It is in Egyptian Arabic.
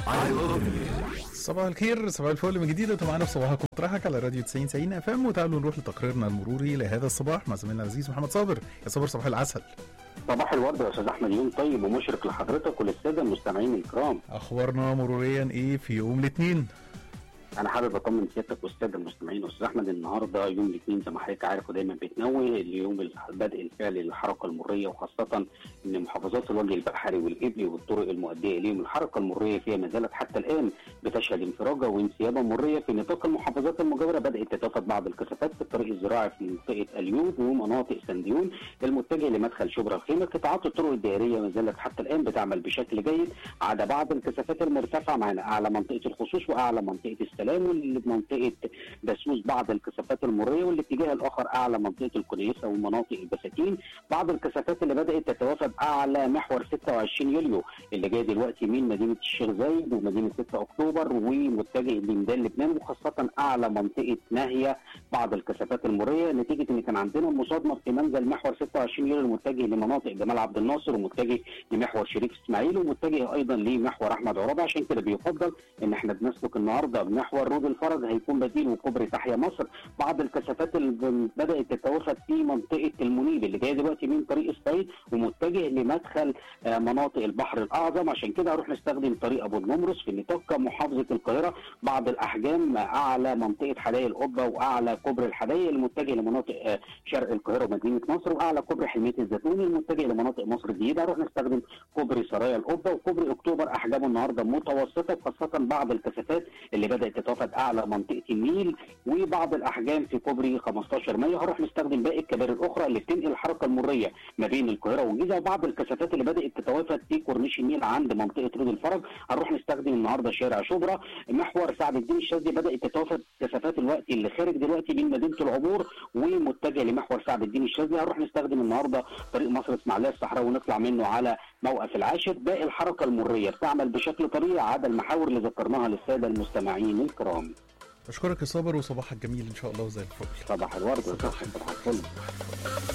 I love you. صباح الخير صباح الفل من جديد انتوا معانا في صباحكم مطرحك على راديو 90 90 اف ام وتعالوا نروح لتقريرنا المروري لهذا الصباح مع زميلنا العزيز محمد صابر يا صابر صباح العسل صباح الورد يا استاذ احمد يوم طيب ومشرق لحضرتك وللساده المستمعين الكرام اخبارنا مروريا ايه في يوم الاثنين انا حابب اطمن سيادتك والساده المستمعين استاذ احمد النهارده يوم الاثنين زي ما حضرتك عارف ودايما بتنوه اليوم البدء الفعلي للحركه المريه وخاصه ان محافظات الوجه البحري والابلي والطرق المؤديه اليهم الحركه المريه فيها ما زالت حتى الان بتشهد انفراجه وانسيابه مريه في نطاق المحافظات المجاوره بدات تتوافد بعض الكثافات في الطريق الزراعي في منطقه اليوب ومناطق سنديون المتجه لمدخل شبرا الخيمه قطاعات الطرق الدائريه ما زالت حتى الان بتعمل بشكل جيد عدا بعض الكثافات المرتفعه معنا اعلى منطقه الخصوص واعلى منطقه السلام واللي بمنطقه بسوس بعض الكثافات المريه والاتجاه الاخر اعلى منطقه الكنيسه ومناطق البساتين بعض الكثافات اللي بدات تتوافد اعلى محور 26 يوليو اللي جاي دلوقتي من مدينه الشيخ زايد ومدينه 6 اكتوبر ومتجه لميدان لبنان وخاصه اعلى منطقه ناهيه بعض الكثافات المريه نتيجه ان كان عندنا مصادمه في منزل محور 26 يوليو المتجه لمناطق جمال عبد الناصر ومتجه لمحور شريف اسماعيل ومتجه ايضا لمحور احمد عرابه عشان كده بيفضل ان احنا بنسلك النهارده بمحور رود الفرج هيكون بديل وكوبري تحيا مصر بعض الكثافات اللي بدات تتوافد في منطقه المنيب اللي جايه دلوقتي من طريق الصعيد ومتجه لمدخل آه، مناطق البحر الاعظم عشان كده هروح نستخدم طريق ابو النمرس في نطاق محافظه القاهره بعض الاحجام اعلى منطقه حدائق القبه واعلى كوبري الحدائق المتجه لمناطق آه، شرق القاهره ومدينه نصر واعلى كوبري حلميه الزيتون المتجه لمناطق مصر الجديده هروح نستخدم كوبري سرايا القبه وكوبري اكتوبر احجامه النهارده متوسطه خاصه بعض الكثافات اللي بدات تتوافد اعلى منطقه النيل وبعض الاحجام في كوبري 15 مايو هروح نستخدم باقي الكباري الاخرى اللي بتنقل الحركه المريه ما بين القاهره والجيزه وبعض الكثافات اللي بدات تتوافد في كورنيش النيل عند منطقه رود الفرج هنروح نستخدم النهارده شارع شبرا محور سعد الدين الشاذلي بدات تتوافد كثافات الوقت اللي خارج دلوقتي من مدينه العبور ومتجه لمحور سعد الدين الشاذلي هنروح نستخدم النهارده طريق مصر اسماعيليه الصحراوي ونطلع منه على موقف العاشر باقي الحركه المريه بتعمل بشكل طبيعي عدا المحاور اللي ذكرناها للساده المستمعين الكرام بشكرك يا صابر وصباحك جميل ان شاء الله وزي الفل صباح الورد وصباح الفل